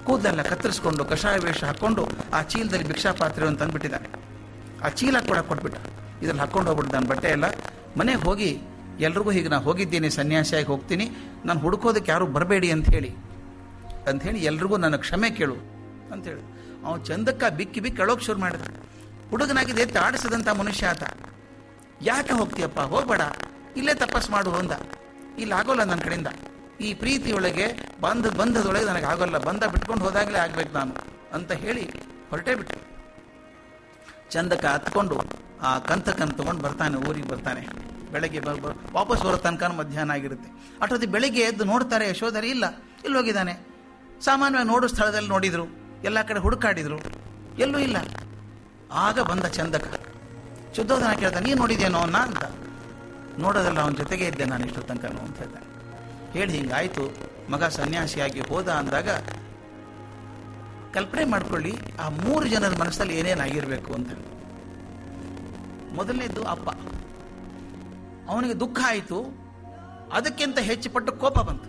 ಕೂದಲೆಲ್ಲ ಕತ್ತರಿಸ್ಕೊಂಡು ಕಷಾಯ ವೇಷ ಹಾಕೊಂಡು ಆ ಚೀಲದಲ್ಲಿ ಭಿಕ್ಷಾ ಪಾತ್ರೆ ಅಂತ ತಂದ್ಬಿಟ್ಟಿದ್ದಾನೆ ಆ ಚೀಲ ಕೂಡ ಕೊಟ್ಬಿಟ್ಟ ಇದ್ರಲ್ಲಿ ಹಾಕೊಂಡು ಹೋಗ್ಬಿಟ್ಟು ನನ್ನ ಬಟ್ಟೆ ಎಲ್ಲ ಮನೆಗೆ ಹೋಗಿ ಎಲ್ರಿಗೂ ಹೀಗೆ ನಾನು ಹೋಗಿದ್ದೀನಿ ಸನ್ಯಾಸಿಯಾಗಿ ಹೋಗ್ತೀನಿ ನಾನು ಹುಡುಕೋದಕ್ಕೆ ಯಾರು ಬರಬೇಡಿ ಅಂತ ಹೇಳಿ ಅಂಥೇಳಿ ಎಲ್ರಿಗೂ ನನ್ನ ಕ್ಷಮೆ ಕೇಳು ಅಂತೇಳಿ ಅವನು ಚಂದಕ್ಕ ಬಿಕ್ಕಿ ಬಿಕ್ಕಿ ಅಳೋಕ್ ಶುರು ಮಾಡಿದ ಹುಡುಗನಾಗಿದೆ ಎತ್ತಿ ಆಡಿಸಿದಂಥ ಮನುಷ್ಯ ಆತ ಯಾಕೆ ಹೋಗ್ತೀಯಪ್ಪ ಹೋಗ್ಬೇಡ ಇಲ್ಲೇ ತಪಸ್ ಮಾಡು ಅಂದ ಇಲ್ಲಿ ಆಗೋಲ್ಲ ನನ್ನ ಕಡೆಯಿಂದ ಈ ಪ್ರೀತಿಯೊಳಗೆ ಬಂಧ ಬಂಧದೊಳಗೆ ನನಗೆ ಆಗೋಲ್ಲ ಬಂಧ ಬಿಟ್ಕೊಂಡು ಹೋದಾಗಲೇ ಆಗ್ಬೇಕು ನಾನು ಅಂತ ಹೇಳಿ ಹೊರಟೇ ಬಿಟ್ಟು ಚಂದಕ ಹತ್ಕೊಂಡು ಆ ಕಂತಕನ್ನು ತಗೊಂಡು ಬರ್ತಾನೆ ಊರಿಗೆ ಬರ್ತಾನೆ ಬೆಳಗ್ಗೆ ಬರ್ ಬರ್- ವಾಪಸ್ ಬರೋ ತನಕ ಮಧ್ಯಾಹ್ನ ಆಗಿರುತ್ತೆ ಅಷ್ಟೊತ್ತಿ ಬೆಳಿಗ್ಗೆ ಎದ್ದು ನೋಡ್ತಾರೆ ಯಶೋಧರಿ ಇಲ್ಲ ಇಲ್ಲಿ ಹೋಗಿದ್ದಾನೆ ಸಾಮಾನ್ಯವಾಗಿ ನೋಡೋ ಸ್ಥಳದಲ್ಲಿ ನೋಡಿದ್ರು ಎಲ್ಲ ಕಡೆ ಹುಡುಕಾಡಿದ್ರು ಎಲ್ಲೂ ಇಲ್ಲ ಆಗ ಬಂದ ಚಂದಕ ಶುದ್ಧೋಧನ ಕೇಳ್ದ ನೀನು ನೋಡಿದೇನೋ ಅವನ್ನ ಅಂತ ನೋಡೋದಲ್ಲ ಅವನ ಜೊತೆಗೆ ಇದ್ದೆ ನಾನು ಇಷ್ಟು ತನಕ ಅಂತ ಹೇಳ್ತಾನೆ ಹೇಳಿ ಹಿಂಗಾಯ್ತು ಮಗ ಸನ್ಯಾಸಿಯಾಗಿ ಹೋದ ಅಂದಾಗ ಕಲ್ಪನೆ ಮಾಡ್ಕೊಳ್ಳಿ ಆ ಮೂರು ಜನರ ಮನಸ್ಸಲ್ಲಿ ಏನೇನಾಗಿರ್ಬೇಕು ಅಂತ ಮೊದಲನೇದು ಅಪ್ಪ ಅವನಿಗೆ ದುಃಖ ಆಯಿತು ಅದಕ್ಕಿಂತ ಹೆಚ್ಚು ಪಟ್ಟು ಕೋಪ ಬಂತು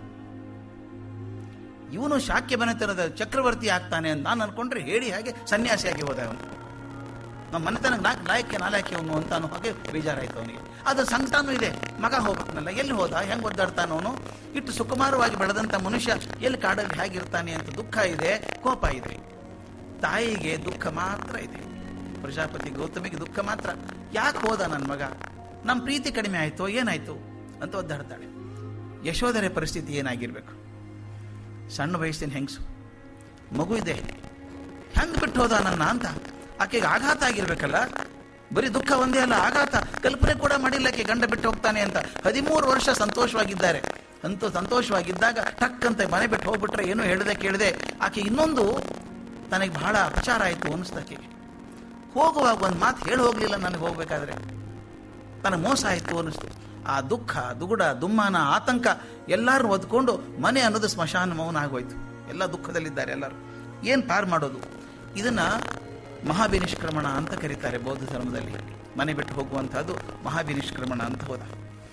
ಇವನು ಶಾಕ್ಯ ಮನೆತನದ ಚಕ್ರವರ್ತಿ ಆಗ್ತಾನೆ ಅಂತ ನಾನು ಅನ್ಕೊಂಡ್ರೆ ಹೇಳಿ ಹಾಗೆ ಸನ್ಯಾಸಿಯಾಗಿ ಹೋದ ಅವನು ನಮ್ಮ ಮನೆತನ ನಾಲ್ಕು ನಾಯಕ್ಕೆ ನಾಲ್ಕೆ ಅವನು ಅಂತ ಅನ್ನೋ ಹಾಗೆ ಬೇಜಾರಾಯ್ತು ಅವನಿಗೆ ಅದು ಸಂಕಟನೂ ಇದೆ ಮಗ ಹೋಗ್ಬೇಕಲ್ಲ ಎಲ್ಲಿ ಹೋದ ಹೆಂಗ್ ಒದ್ದಾಡ್ತಾನ ಅವನು ಇಟ್ಟು ಸುಕುಮಾರವಾಗಿ ಬೆಳೆದಂತ ಮನುಷ್ಯ ಎಲ್ಲಿ ಕಾಡಲ್ಲಿ ಹೇಗಿರ್ತಾನೆ ಅಂತ ದುಃಖ ಇದೆ ಕೋಪ ಇದೆ ತಾಯಿಗೆ ದುಃಖ ಮಾತ್ರ ಇದೆ ಪ್ರಜಾಪತಿ ಗೌತಮಿಗೆ ದುಃಖ ಮಾತ್ರ ಯಾಕೆ ಹೋದ ನನ್ನ ಮಗ ನಮ್ಮ ಪ್ರೀತಿ ಕಡಿಮೆ ಆಯ್ತು ಏನಾಯ್ತು ಅಂತ ಒದ್ದಾಡ್ತಾಳೆ ಯಶೋಧರೆ ಪರಿಸ್ಥಿತಿ ಏನಾಗಿರ್ಬೇಕು ಸಣ್ಣ ವಯಸ್ಸಿನ ಹೆಂಗಸು ಮಗು ಇದೆ ಹೆಂಗ್ ಬಿಟ್ಟು ಹೋದ ನನ್ನ ಅಂತ ಆಕೆಗೆ ಆಘಾತ ಆಗಿರ್ಬೇಕಲ್ಲ ಬರೀ ದುಃಖ ಒಂದೇ ಅಲ್ಲ ಆಘಾತ ಕಲ್ಪನೆ ಕೂಡ ಮಾಡಿಲ್ಲ ಆಕೆ ಗಂಡ ಬಿಟ್ಟು ಹೋಗ್ತಾನೆ ಅಂತ ಹದಿಮೂರು ವರ್ಷ ಸಂತೋಷವಾಗಿದ್ದಾರೆ ಅಂತೂ ಸಂತೋಷವಾಗಿದ್ದಾಗ ಟಕ್ ಅಂತ ಮನೆ ಬಿಟ್ಟು ಹೋಗ್ಬಿಟ್ರೆ ಏನೂ ಹೇಳದೆ ಕೇಳದೆ ಆಕೆ ಇನ್ನೊಂದು ತನಗೆ ಬಹಳ ಅಪಚಾರ ಆಯಿತು ಅನಿಸ್ದಾಕೆ ಹೋಗುವಾಗ ಒಂದು ಮಾತು ಹೇಳಿ ಹೋಗ್ಲಿಲ್ಲ ನನಗೆ ಹೋಗ್ಬೇಕಾದ್ರೆ ನನಗೆ ಮೋಸ ಆಯಿತು ಅನ್ನಿಸ್ತು ಆ ದುಃಖ ದುಗುಡ ದುಮ್ಮಾನ ಆತಂಕ ಎಲ್ಲರೂ ಒದ್ಕೊಂಡು ಮನೆ ಅನ್ನೋದು ಸ್ಮಶಾನ ಮೌನ ಆಗೋಯ್ತು ಎಲ್ಲ ದುಃಖದಲ್ಲಿದ್ದಾರೆ ಎಲ್ಲರೂ ಏನು ಪಾರು ಮಾಡೋದು ಇದನ್ನ ಮಹಾಭಿನಿಷ್ಕ್ರಮಣ ಅಂತ ಕರೀತಾರೆ ಬೌದ್ಧ ಧರ್ಮದಲ್ಲಿ ಮನೆ ಬಿಟ್ಟು ಹೋಗುವಂತಹದ್ದು ಮಹಾಭಿನಿಷ್ಕ್ರಮಣ ಅಂತ ಹೋದ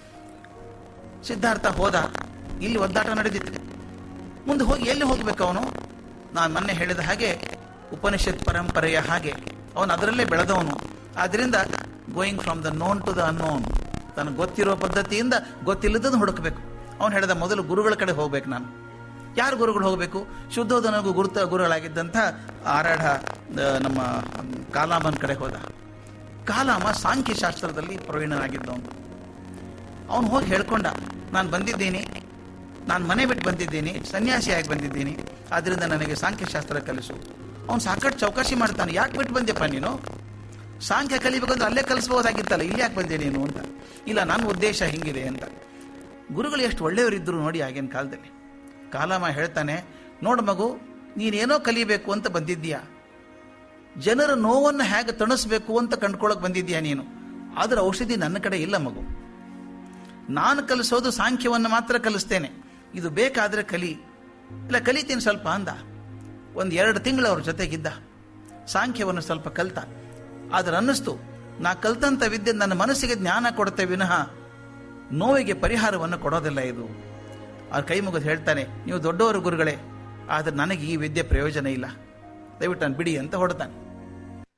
ಸಿದ್ಧಾರ್ಥ ಹೋದ ಇಲ್ಲಿ ಒದ್ದಾಟ ನಡೆದಿತ್ತು ಮುಂದೆ ಹೋಗಿ ಎಲ್ಲಿ ಹೋಗ್ಬೇಕು ಅವನು ನಾನು ಮೊನ್ನೆ ಹೇಳಿದ ಹಾಗೆ ಉಪನಿಷತ್ ಪರಂಪರೆಯ ಹಾಗೆ ಅವನು ಅದರಲ್ಲೇ ಬೆಳೆದವನು ಆದ್ರಿಂದ going from the known to the unknown ತನಗೆ ಗೊತ್ತಿರೋ ಪದ್ಧತಿಯಿಂದ ಗೊತ್ತಿಲ್ಲದನ್ನು ಹುಡುಕಬೇಕು ಅವನು ಹೇಳಿದ ಮೊದಲು ಗುರುಗಳ ಕಡೆ ಹೋಗ್ಬೇಕು ನಾನು ಯಾರು ಗುರುಗಳು ಹೋಗಬೇಕು ಶುದ್ಧೋಧನಗೂ ಗುರುತ ಗುರುಗಳಾಗಿದ್ದಂಥ ಆರಾಢ ಆ, ನಮ್ಮ ಕಾಲಾಮನ್ ಕಡೆ ಹೋದ ಕಾಲಾಮ ಸಾಂಖ್ಯ ಶಾಸ್ತ್ರದಲ್ಲಿ ಪ್ರವೀಣನಾಗಿದ್ದವನು ಅವನು ಹೋಗಿ ಹೇಳ್ಕೊಂಡ ನಾನು ಬಂದಿದ್ದೀನಿ ನಾನು ಮನೆ ಬಿಟ್ಟು ಬಂದಿದ್ದೀನಿ ಸನ್ಯಾಸಿಯಾಗಿ ಬಂದಿದ್ದೀನಿ ಆದ್ರಿಂದ ನನಗೆ ಸಾಂಖ್ಯಶಾಸ್ತ್ರ ಕಲಿಸು ಅವನು ಸಾಕಷ್ಟು ಚೌಕಾಶಿ ಮಾಡ್ತಾನೆ ಯಾಕೆ ಬಿಟ್ಟು ಬಂದ್ಯಪ್ಪ ನೀನು ಸಾಂಖ್ಯ ಕಲಿಬೇಕಂದ್ರೆ ಅಲ್ಲೇ ಕಲಿಸ್ಬೋದಾಗಿತ್ತಲ್ಲ ಇಲ್ಲಿ ಯಾಕೆ ಬಂದೆ ನೀನು ಅಂತ ಇಲ್ಲ ನನ್ನ ಉದ್ದೇಶ ಹಿಂಗಿದೆ ಅಂತ ಗುರುಗಳು ಎಷ್ಟು ಒಳ್ಳೆಯವರಿದ್ದರು ನೋಡಿ ಆಗಿನ ಕಾಲದಲ್ಲಿ ಕಾಲಮ ಹೇಳ್ತಾನೆ ನೋಡು ಮಗು ನೀನೇನೋ ಕಲಿಬೇಕು ಅಂತ ಬಂದಿದ್ದೀಯಾ ಜನರ ನೋವನ್ನು ಹೇಗೆ ತಣಿಸ್ಬೇಕು ಅಂತ ಕಂಡ್ಕೊಳಕ್ ಬಂದಿದ್ದೀಯಾ ನೀನು ಅದರ ಔಷಧಿ ನನ್ನ ಕಡೆ ಇಲ್ಲ ಮಗು ನಾನು ಕಲಿಸೋದು ಸಾಂಖ್ಯವನ್ನು ಮಾತ್ರ ಕಲಿಸ್ತೇನೆ ಇದು ಬೇಕಾದ್ರೆ ಕಲಿ ಇಲ್ಲ ಕಲಿತೀನಿ ಸ್ವಲ್ಪ ಅಂದ ಒಂದು ಎರಡು ತಿಂಗಳು ಅವ್ರ ಜೊತೆಗಿದ್ದ ಸಾಂಖ್ಯವನ್ನು ಸ್ವಲ್ಪ ಕಲ್ತ ಆದ್ರೆ ಅನ್ನಿಸ್ತು ನಾ ಕಲ್ತಂತ ವಿದ್ಯೆ ನನ್ನ ಮನಸ್ಸಿಗೆ ಜ್ಞಾನ ಕೊಡುತ್ತೆ ವಿನಃ ನೋವಿಗೆ ಪರಿಹಾರವನ್ನು ಕೊಡೋದಿಲ್ಲ ಇದು ಅವ್ರ ಕೈ ಮುಗಿದು ಹೇಳ್ತಾನೆ ನೀವು ದೊಡ್ಡವರು ಗುರುಗಳೇ ಆದ್ರೆ ನನಗೆ ಈ ವಿದ್ಯೆ ಪ್ರಯೋಜನ ಇಲ್ಲ ದಯವಿಟ್ಟು ನಾನು ಬಿಡಿ ಅಂತ ಹೊಡ್ತಾನೆ